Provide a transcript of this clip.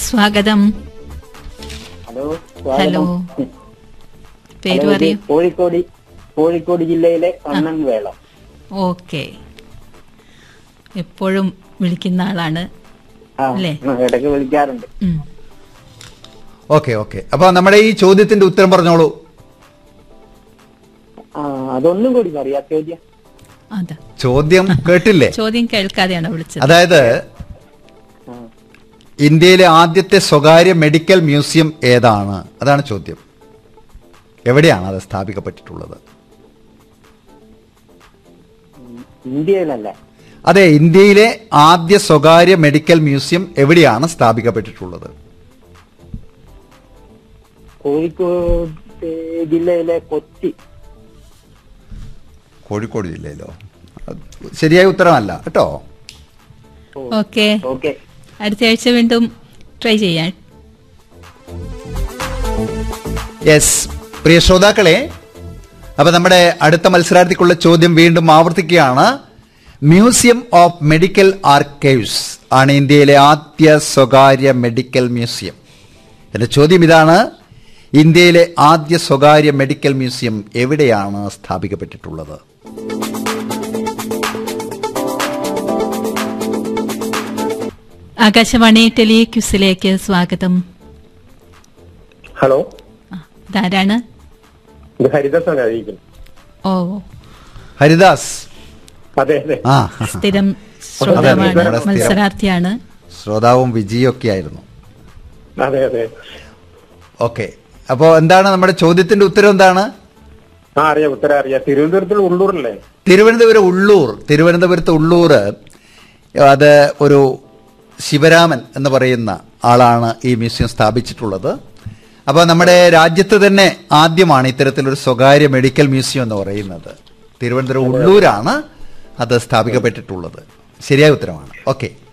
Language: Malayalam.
സ്വാഗതം ഹലോ ഹലോ സ്വാഗതം പേര് ഹലോ, ഇത് പറയൂ കോഴിക്കോട് കോഴിക്കോട് ജില്ലയിലെ കണ്ണൻവേളം ഓക്കെ എപ്പോഴും വിളിക്കുന്ന ആളാണ് ആ അല്ലേ? ആ, ഇടയ്ക്ക് വിളിക്കാറുണ്ട് ഉം. ഓക്കെ ഓക്കെ അപ്പൊ നമ്മുടെ ഈ ചോദ്യത്തിന്റെ ഉത്തരം പറഞ്ഞോളൂ ആ അതൊന്നും കൂടി പറയാ ചോദ്യം അതാ ചോദ്യം കേട്ടില്ലേ ചോദ്യം കേൾക്കാതെയാണ് വിളിച്ചത് അതായത് ആ, ഇന്ത്യയിലെ ആദ്യത്തെ സ്വകാര്യ മെഡിക്കൽ മ്യൂസിയം ഏതാണ് അതാണ് ചോദ്യം എവിടെയാണ് അത് സ്ഥാപിക്കപ്പെട്ടിട്ടുള്ളത് ഇന്ത്യയിലല്ല അതെ ഇന്ത്യയിലെ ആദ്യ സ്വകാര്യ മെഡിക്കൽ മ്യൂസിയം എവിടെയാണ് സ്ഥാപിക്കപ്പെട്ടിട്ടുള്ളത് കോഴിക്കോട് ജില്ലയിലെ കൊച്ചി കോഴിക്കോട് ജില്ലയിലോ അത് ശരിയായ ഉത്തരമല്ല കേട്ടോ ഓക്കെ ഓക്കെ അടുത്ത ആഴ്ച വീണ്ടും ട്രൈ ചെയ്യാൻ യെസ് പ്രിയ ശ്രോതാക്കളെ അപ്പൊ നമ്മുടെ അടുത്ത മത്സരാർത്ഥിക്കുള്ള ചോദ്യം വീണ്ടും ആവർത്തിക്കുകയാണ് മ്യൂസിയം ഓഫ് മെഡിക്കൽ ആർക്കൈവ്സ് ആണ് ഇന്ത്യയിലെ ആദ്യ സ്വകാര്യ മെഡിക്കൽ മ്യൂസിയം എന്റെ ചോദ്യം ഇതാണ് ഇന്ത്യയിലെ ആദ്യ സ്വകാര്യ മെഡിക്കൽ മ്യൂസിയം എവിടെയാണ് സ്ഥാപിക്കപ്പെട്ടിട്ടുള്ളത് ആകാശവാണി ടെലിക്യൂസിലേക്ക് സ്വാഗതം ഹലോ ആ, ഇതാരാണ് ഇത് ഹരിദാസാണ് അറിയിക്കുന്നത് ഓ ഹരിദാസ് അതെ അതെ ആ സ്ഥിരം അതെ, നമ്മുടെ ശ്രോതാവാണ് സ്ഥിരം. മത്സരാർത്ഥിയാണ് ശ്രോതാവും വിജയൊക്കെ ആയിരുന്നു അതെ അതെ ഓക്കെ അപ്പോ എന്താണ് നമ്മുടെ ചോദ്യത്തിന്റെ ഉത്തരം എന്താണ് ആ അറിയാം ഉത്തരം അറിയാം തിരുവനന്തപുരത്തിൽ ഉള്ളൂരല്ലേ തിരുവനന്തപുരം ഉള്ളൂർ തിരുവനന്തപുരത്ത് ഉള്ളൂർ അത് ഒരു ശിവരാമൻ എന്ന് പറയുന്ന ആളാണ് ഈ മ്യൂസിയം സ്ഥാപിച്ചിട്ടുള്ളത് അപ്പോൾ നമ്മുടെ രാജ്യത്ത് തന്നെ ആദ്യമാണ് ഇത്തരത്തിലൊരു സ്വകാര്യ മെഡിക്കൽ മ്യൂസിയം എന്ന് പറയുന്നത് തിരുവനന്തപുരം ഉള്ളൂരാണ് അത് സ്ഥാപിക്കപ്പെട്ടിട്ടുള്ളത് ശരിയായ ഉത്തരമാണ് ഓക്കെ